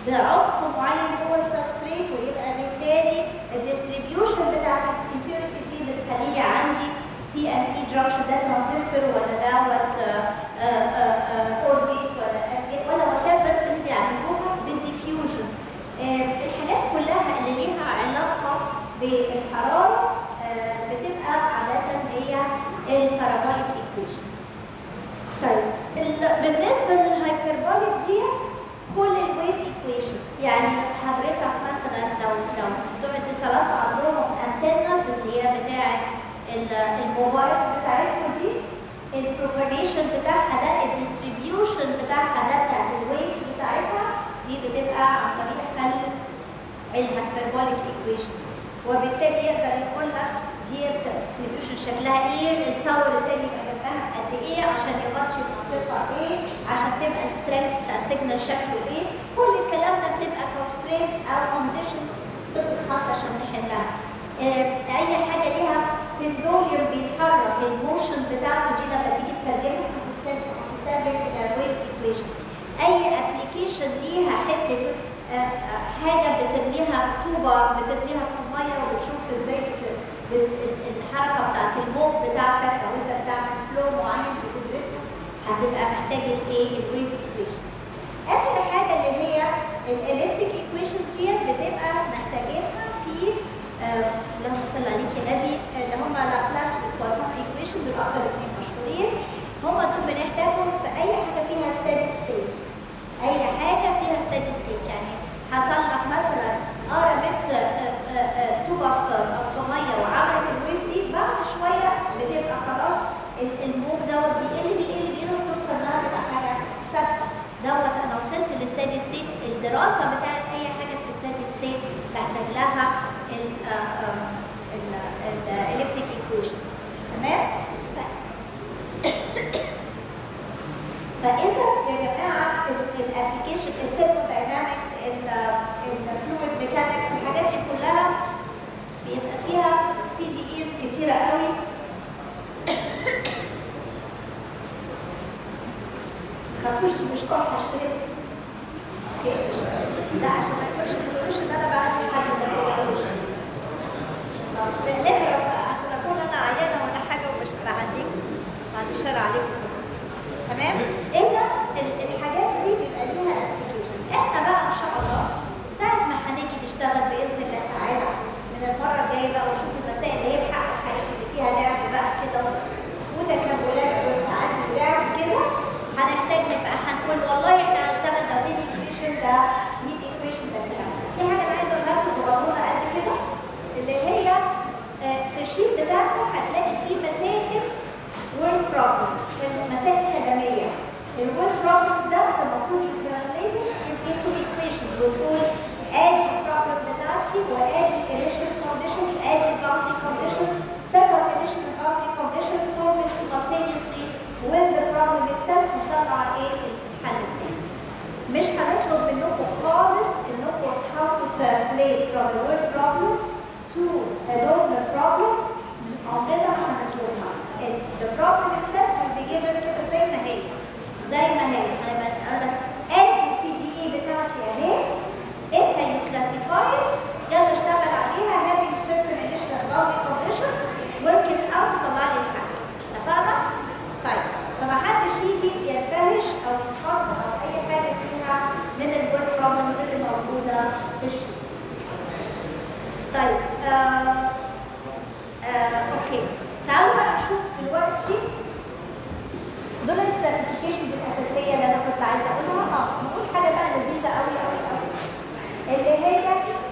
بعمق معين جوه السبستريت ويبقى بالتالي الديستريبيوشن بتاعت الامبيورتي دي بتخلي عندي بي ان بي جانكشن ده ترانزستور ولا دوت اوربيت ولا ولا وات ايفر اللي بيعملوها بالديفيوجن الحاجات كلها اللي ليها علاقه بالحراره آه، بتبقى عاده هي البارابوليك ايكويشن طيب ال- بالنسبه للهايبربوليك ديت كل الويف ايكويشنز يعني حضرتك مثلا لو لو بتوع الاتصالات عندهم انتنس اللي هي بتاعه ال- الموبايلز بتاعتكم دي البروباجيشن بتاعها ده الديستريبيوشن بتاعها ده بتاعت الويف بتاعتها دي بتبقى عن طريق حل الهايبربوليك ايكويشنز وبالتالي يقدر يقول لك دي الديستريبيوشن شكلها ايه التاور التاني يبقى جنبها قد ايه عشان يغطي المنطقه ايه عشان تبقى السترينث بتاع السيجنال شكله ايه كل الكلام ده بتبقى كونسترينز او كونديشنز بتتحط عشان نحلها آه، اي حاجه ليها بندوليوم بيتحرك الموشن بتاعته دي لما تيجي تترجمها هتترجم هتترجم الى ويف ايكويشن اي ابلكيشن ليها حته آه، آه، حاجه بترميها طوبه بترميها في ميه وبتشوف ازاي بت- بت- الحركه بتاعت الموج بتاعتك لو انت بتعمل فلو معين بتدرسه هتبقى محتاج الايه الويف ايكويشن اخر حاجه اللي هي الاليبتيك ايكويشنز ديت بتبقى محتاجينها في آه، اللهم صل عليك يا نبي اللي هم لابلاس وبواسون ايكويشن دول اكتر اثنين مشهورين هم دول بنحتاجهم في اي حاجه فيها ستيدي ستيت اي حاجه فيها ستيدي ستيت يعني حصل لك مثلا قربت طوبه في في ميه وعملت الويف دي بعد شويه بتبقى خلاص ال- الموج دوت بيقل بيقل بيقل وبتوصل انها تبقى حاجه ثابته دوت انا وصلت للستيدي ستيت الدراسه بتاعت اي حاجه في الستيدي ستيت بحتاج لها الاليبتيك ايكويشنز تمام ف- فاذا يا جماعه الابلكيشن الثيرموداينامكس الفلويد ميكانكس الحاجات دي كلها بيبقى فيها بي جي ايز كتيره قوي تخافوش دي مش كحه شربت اوكي مش لا عشان ما يكونش ما تقولوش ان انا بعدي حد ما تقولوش نهرب بقى عشان اكون انا عيانه ولا حاجه ومش بعديكم بعد الشر عليكم تمام اذا ال- الحاجات دي بيبقى ليها ابلكيشنز احنا بقى ان شاء الله ساعه ما هنيجي نشتغل باذن الله تعالى من المره الجايه بقى ونشوف المسائل اللي هي بحق حقيقي اللي فيها لعب بقى كده وتكاملات وابتعاد ولعب كده هنحتاج نبقى هنقول والله احنا هنشتغل ده ويف ايكويشن ده هيت ايكويشن ده كلام في حاجه انا عايزه اقولها لكم صغنونه قد كده اللي هي آه، في الشيت بتاعكم هتلاقي فيه مسائل word problems مسائل كلاميه الword problems ده انت المفروض you translate it into equations وتقول ادي البروبلم بتاعتي وادي initial conditions ادي boundary conditions set of initial and boundary conditions solve it simultaneously with the problem itself ونطلع ايه الحل التاني مش هنطلب منكم خالص انكم how to translate from a word problem to a normal problem عمرنا ما هنطلبها ال- the problem itself will be given كده زي ما هي زي ما هي انا بقول لك ادي البي جي اي بتاعتي اهي انت you classify it يلا اشتغل عليها having certain initial and boundary conditions work it out وطلع لي الحل اتفقنا؟ طيب فما حدش يجي ينفهش او يتخض او اي حاجه فيها من الورد بروبلمز اللي موجوده في الشيت. طيب آه آه اوكي تعالوا بقى نشوف دلوقتي دول الكلاسيفيكيشنز الاساسيه اللي انا كنت عايزه اقولها اه نقول حاجه بقى لذيذه قوي قوي قوي اللي هي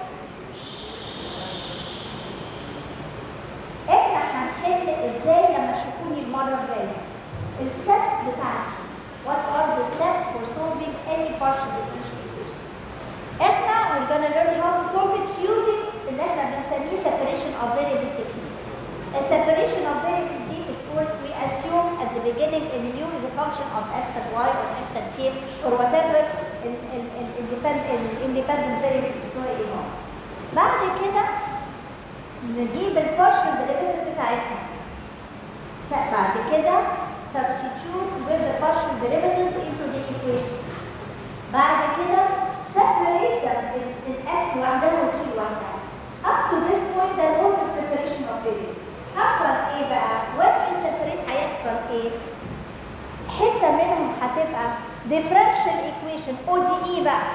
احنا هنحل ازاي لما تشوفوني المره الجايه الستبس بتاعتي what are the steps for solving any partial differential equation احنا we're gonna learn how to solve it using اللي احنا بنسميه separation of variable technique a separation of variables دي بتقول we assume at the beginning ان u is a function of x and y or x and t or whatever ال ال ال independent ال independent variables بتوع ايه هم. بعد كده نجيب البارشال derivative بتاعتهم س- بعد كده substitute with the partial derivatives into the equation بعد كده separate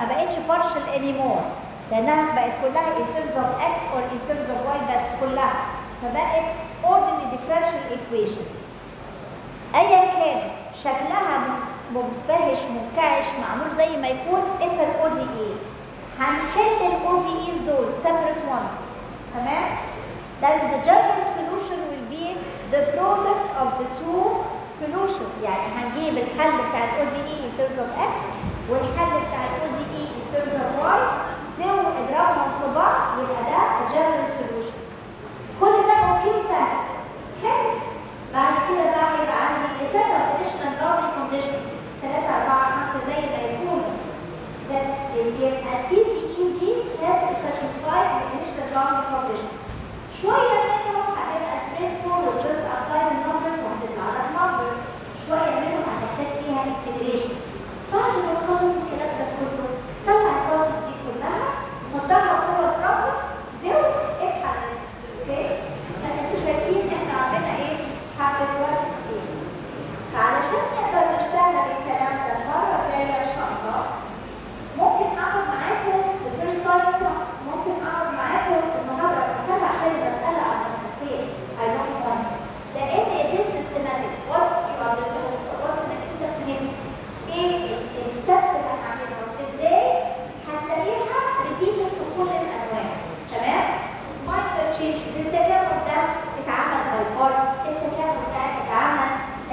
ما بقتش partial anymore لانها بقت كلها in terms of x or in terms of y بس كلها فبقت ordinary differential equation ايا كان شكلها مبهش منكعش معمول زي ما يكون it's an ODE هنحل ال ODEs دول separate ones تمام then the general solution will be the product of the two solution يعني هنجيب الحل بتاع ال ODE in terms of x والحل بتاع ال ODE in terms of y زو اضربهم في بعض يبقى ده a general solution كل ده اوكي سهل حلو بعد كده بقى هيبقى عندي several additional boundary conditions 3 4 5 زي ما يكونوا that يبقى PGED has to satisfy the initial boundary conditions شوية منهم هتبقى straight forward just apply the numbers وهتطلع لك number شوية منهم هتحتاج فيها integration بعد ما تخلص الكلام ده كله طلع الباسز دي كلها حطها جوه البروبلم زو اتحلت اوكي فانتوا شايفين احنا عندنا ايه حبة وقت كتير فعلشان نقدر نشتغل الكلام ده المرة الجاية ان شاء الله ممكن اقعد معاكم the first time ممكن اقعد معاكم المحاضرة كلها عشان مسألة على مسألتين I don't want لأن it is systematic once you understand once انك انت فهمت ايه الستبس اللي هنعملها ازاي هتلاقيها repeated في كل الانواع تمام؟ minor changes التكامل ده اتعمل by parts التكامل ده اتعمل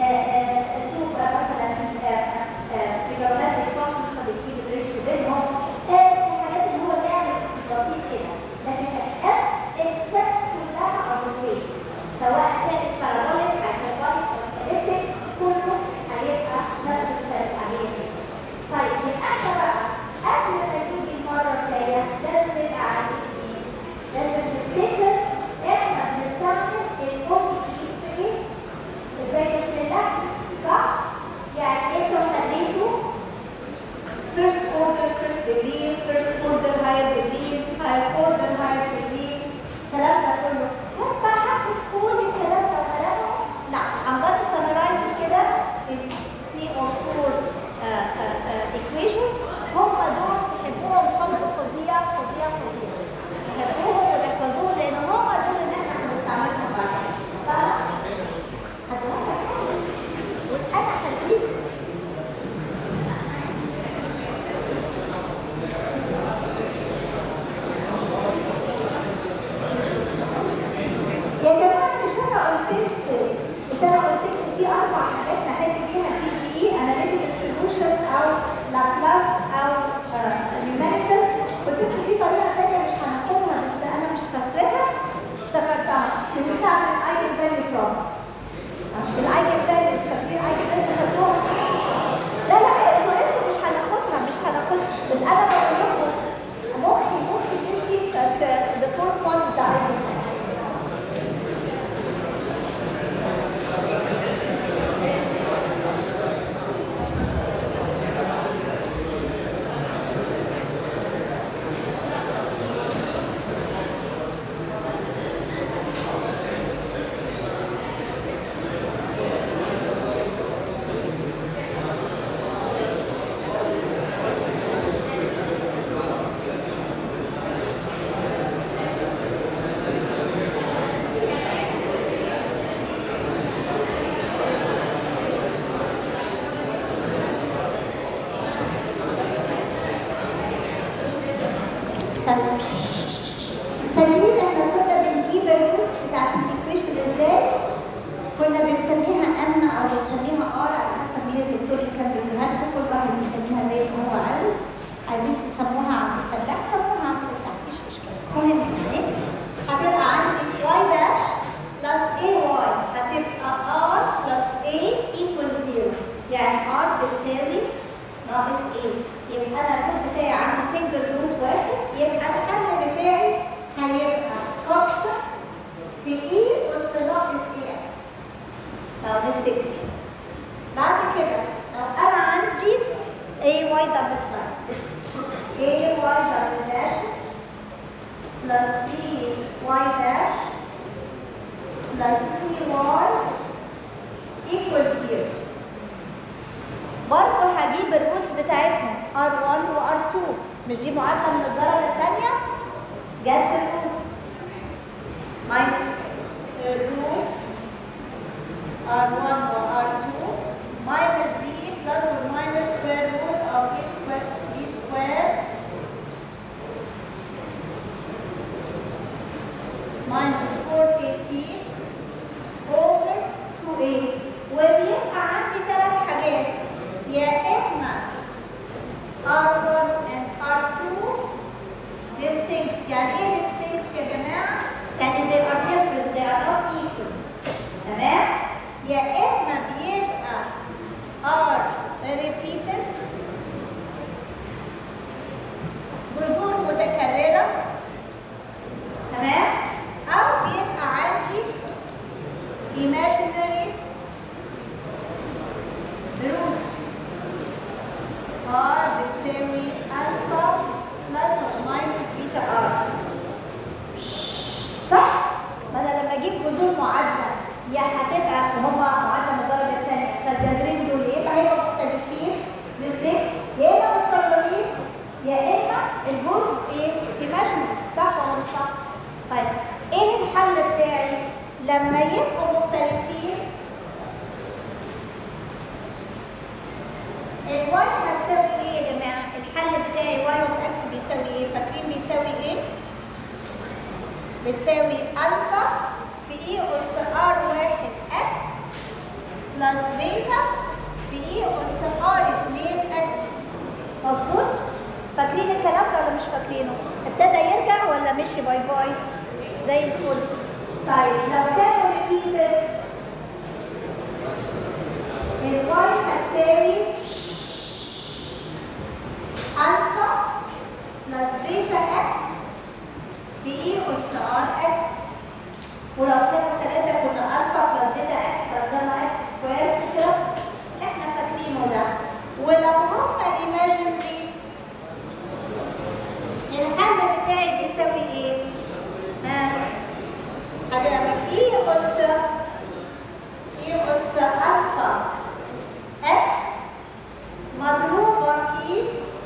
تبقى مثلا trigonometric functions فبتجيب الريشيو بينهم الحاجات اللي هو لعب بسيط كده لكن الأشياء الستبس كلها are the same سواء كانت parabolic hyperbolic or elliptic كله هيبقى نفس العملية كده طيب يبقى احنا بقى قبل ما نيجي المرة الجاية لازم نبقى عارفين ايه؟ لازم نفتكر احنا بنستخدم الاوتي في ايه؟ ازاي بنحلها؟ صح؟ يعني انتوا خليتوا first order first degree first order higher degrees higher order higher degrees الكلام ده كله هل بقى هاخد كل الكلام ده وكلامه؟ لا I'm gonna summarize it كده in three or four uh, uh, uh, equations هم دول تحبوهم حب فظيع فظيع فظيع تحبوهم وتحفظوهم لان هم دول اللي احنا هنستعملهم بعد كده فانا هديهم لك خالص وانا هديك يا جماعه مش انا قلت لكم مش انا قلت لكم في اربع حاجات نحل بيها البي جي اي اناليتيكال سوليوشن او لابلاس او نيوميريكال قلت لكم في طريقه ثانيه مش هناخدها بس انا مش فاكراها افتكرتها بنستعمل الايجن فاليو بروبلم الايجن فاليوز فاكرين الايجن فاليوز خدوها لا لا انسوا انسوا مش هناخدها مش هناخدها بس انا بقول لكم مخي مخي مشي بس the first one is the eigen value فاكرين احنا كنا بنجيب الروتس بتاعت الايكويشن ازاي؟ كنا بنسميها ام او بنسميها ار على حسب مين الدكتور اللي كان بيديها لكم كل واحد بيسميها زي ما هو عاوز عايزين تسموها عبد الفتاح سموها عبد الفتاح مفيش اشكال المهم يعني هتبقى عندي واي داش بلس اي واي هتبقى ار بلس اي ايكوال زيرو يعني ار بتساوي ناقص ايه يبقى انا الروت بتاعي عندي سنجل روت واحد يبقى الحل بتاعي هيبقى كونستنت في اي اس ناقص اي اكس لو نفتكر بعد كده لو انا عندي اي واي دبل برايم اي واي دبل داشز بلس بي واي داش بلس سي واي ايكوال زيرو برضه هجيب الروتس بتاعتهم R1 و R2 مش دي معادلة من الدرجة الثانية جت الروتس minus الروتس R1 و R2 minus B plus or minus square root of B square B square minus 4AC over 2A وبيبقى عندي ثلاث حاجات يا إما R1 and R2 distinct يعني إيه distinct يا جماعة؟ يعني they are different they are not equal تمام؟ يا إما بيبقى R repeated جذور متكررة تمام؟ أو بيبقى عندي imaginary roots R بتساوي ألفا بلس or minus بيتا R صح؟ ما أنا لما أجيب جذور معادلة يا هتبقى هما معادلة من الدرجة الثانية فالجذرين دول يا إما هيبقوا مختلفين distinct يا إما متكررين يا إما الجزء إيه؟ imaginary صح ولا مش صح؟ طيب إيه الحل بتاعي؟ لما يبقوا مختلفين الواي هتساوي ايه يا جماعه؟ الحل بتاعي واي اوف اكس بيساوي ايه؟ فاكرين بيساوي ايه؟ بيساوي الفا في اي اس ار واحد اكس بلس بيتا في اي اس ار 2 اكس مظبوط؟ فاكرين الكلام ده ولا مش فاكرينه؟ ابتدى يرجع ولا مشي باي باي؟ زي الفل طيب لو كانوا ريبيتد الواي هتساوي الفا بلس بيتا اكس في اي اس ار اكس ولو كانوا ثلاثة كنا الفا بلس بيتا اكس بلس جاما اكس سكوير كده اللي احنا فاكرينه ده ولو هما ايماجينري الحل بتاعي بيساوي ايه؟ ها هتبقى اي اس اي اس الفا اكس مضروبة في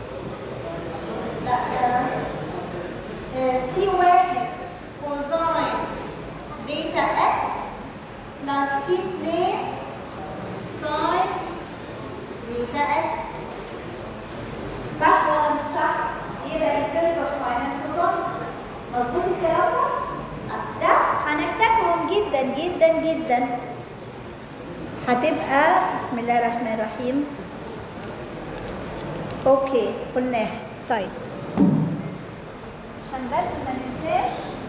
لا آه، سي واحد كوزاين بيتا اكس بلس سي اتنين ساين بيتا اكس صح ولا مش صح؟ يبقى in terms of sin and cosine مظبوط الكلام ده؟ طب ده هنحتاجهم جدا جدا جدا هتبقى بسم الله الرحمن الرحيم اوكي قلناها طيب عشان بس ما ننساش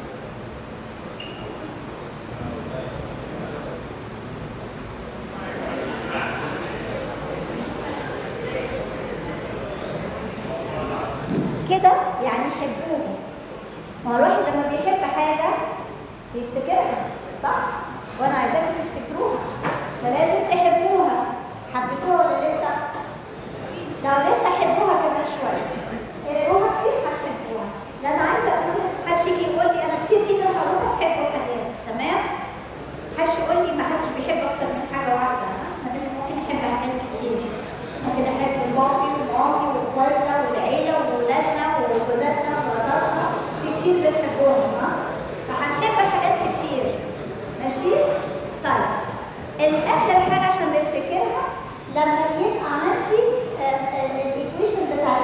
كده يعني يحبوها ما هو الواحد لما بيحب حاجة بيفتكرها صح؟ وأنا عايزاكم تفتكروها فلازم تحبوها حبيتوها ولا لسه؟ لو لسه حبوها كمان شوية اقروها كتير هتحبوها لأن عايزة أقول محدش يجي يقول لي أنا كتير جدا هقول لكم حبوا حاجات تمام؟ محدش يقول لي ما حدش بيحب أكتر من حاجة واحدة أنا ممكن أحب حاجات كتير ممكن أحب بابي ومامي وإخواتنا والعيلة وولادنا وجوزاتنا ومراتاتنا في كتير بنحبهم ها فهنحب حاجات كتير ماشي؟ طيب الآخر حاجة عشان نفتكرها لما بيبقى عندي الايكويشن بتاع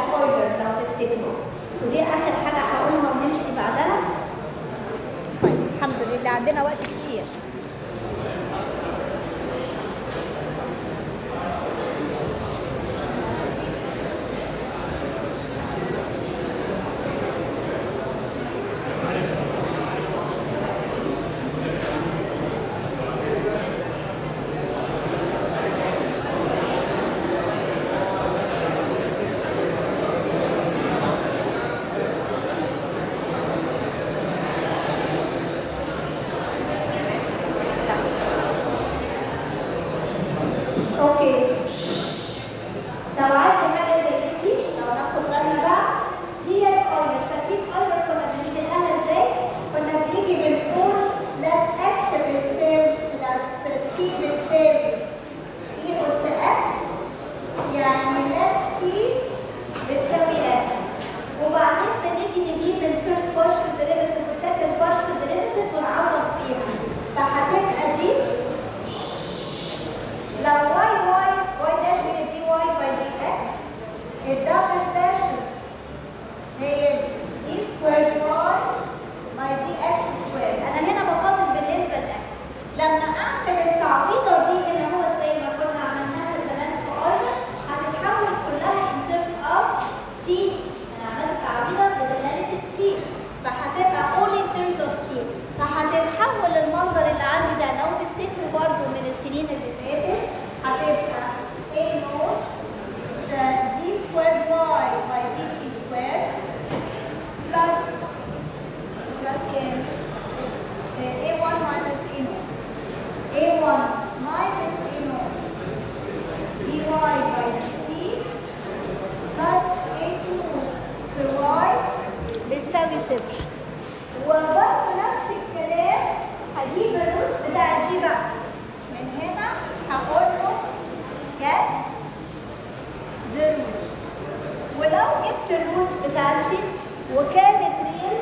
سكوير واي باي دي اكس سكوير انا هنا بفضل بالنسبه لاكس لما اعمل التعويضه دي اللي هو زي ما كنا عملناها زمان في اويلر هتتحول كلها in terms of t انا عملت تعويضه بدلاله التي فهتبقى all in terms of t فهتتحول المنظر اللي عندي ده لو تفتكروا برضو من السنين اللي فاتت هتبقى a نوت d squared y by dt squared plus plus كام؟ آه، a1 minus a naught a1 minus a naught dy by dt plus a2 في y بتساوي صفر وبرضه نفس الكلام هجيب الروتس بتاع دي بقى من هنا هقول له get the roots ولو جبت الروتس بتاعتي وكانت ريل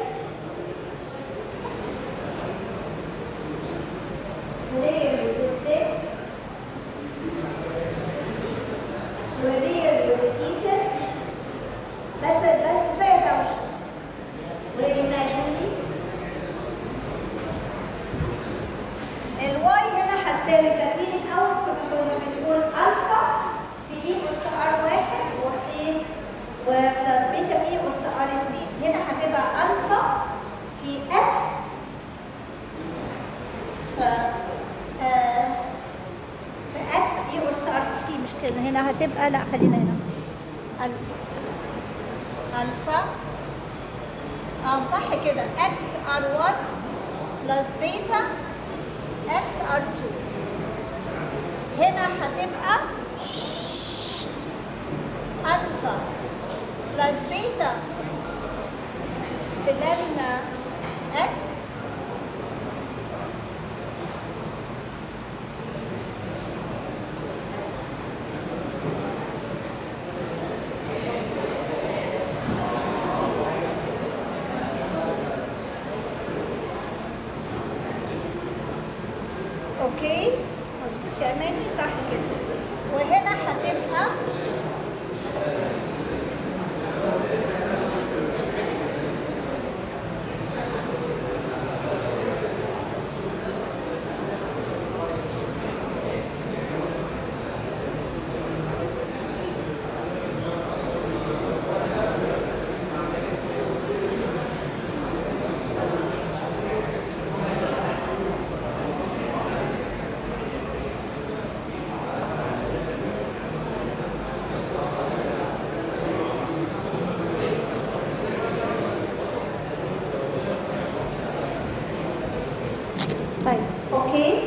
ريل وديستنت وريل وريبيتد بس بس كفايه دوشه وايماجينري الواي هنا هتساوي فاكرين الاول كنا كنا بنقول الفا في اي اس ار واحد وايه وبلس بيتا في اس ار اتنين هنا هتبقى الفا في اكس ف آه، في اكس اي اس ار تي مش كده هنا هتبقى لا خلينا هنا الفا الفا اه صح كده اكس ار 1 بلس بيتا اكس ار 2 هنا هتبقى الفا بلس بيتا في لن اكس اوكي مظبوط يا اماني صح كده وهنا هتبقى طيب اوكي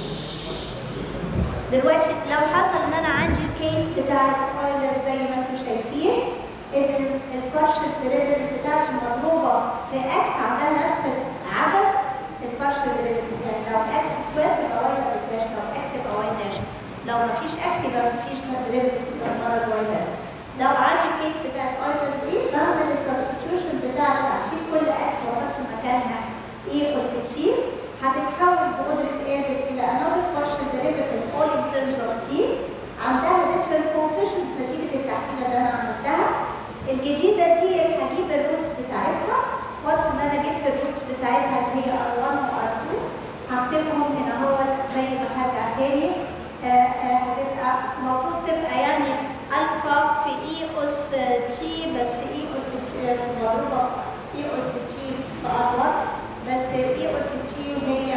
دلوقتي لو حصل ان انا عندي الكيس بتاعت اويلر زي ما انتم شايفين ان البارشل ديريفيتيف بتاعتي مضروبه في اكس عندها نفس عدد البارشل ديريفيتيف يعني لو اكس سكوير تبقى واي داش لو اكس تبقى واي داش لو ما فيش اكس يبقى ما فيش ديريفيتيف تبقى مره واي بس لو عندي الكيس بتاعت اويلر دي بعمل السبستيوشن بتاعتي هشيل كل اكس واحط مكانها اي اس تي هتتحول بقدرة قادر إلى another partial derivative all in terms of t عندها different coefficients نتيجة التحليل اللي أنا عملتها الجديدة دي اللي هجيب الروتس بتاعتها واتس إن أنا جبت الروتس بتاعتها اللي هي R1 و R2 هكتبهم هنا اهوت زي ما هرجع تاني آه، آه، هتبقى المفروض تبقى يعني ألفا في إي أس تي بس إي أس تي مضروبة في إي أس تي في R1 بس اي اس تي هي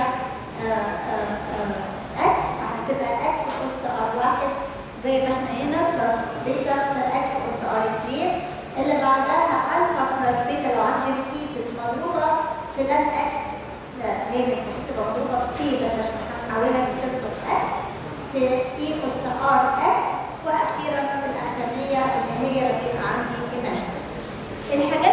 اكس فهتبقى اكس اس ار واحد زي ما احنا هنا بلس بيتا في اكس اس ار اتنين اللي بعدها الفا بلس بيتا لو عندي ريبيتد مضروبه في لان اكس لا هي المفروض تبقى مضروبه في تي بس عشان هنحولها in terms of اكس في اي اس ار اكس واخيرا الاخرانيه اللي هي اللي بيبقى عندي ايماجن الحاجات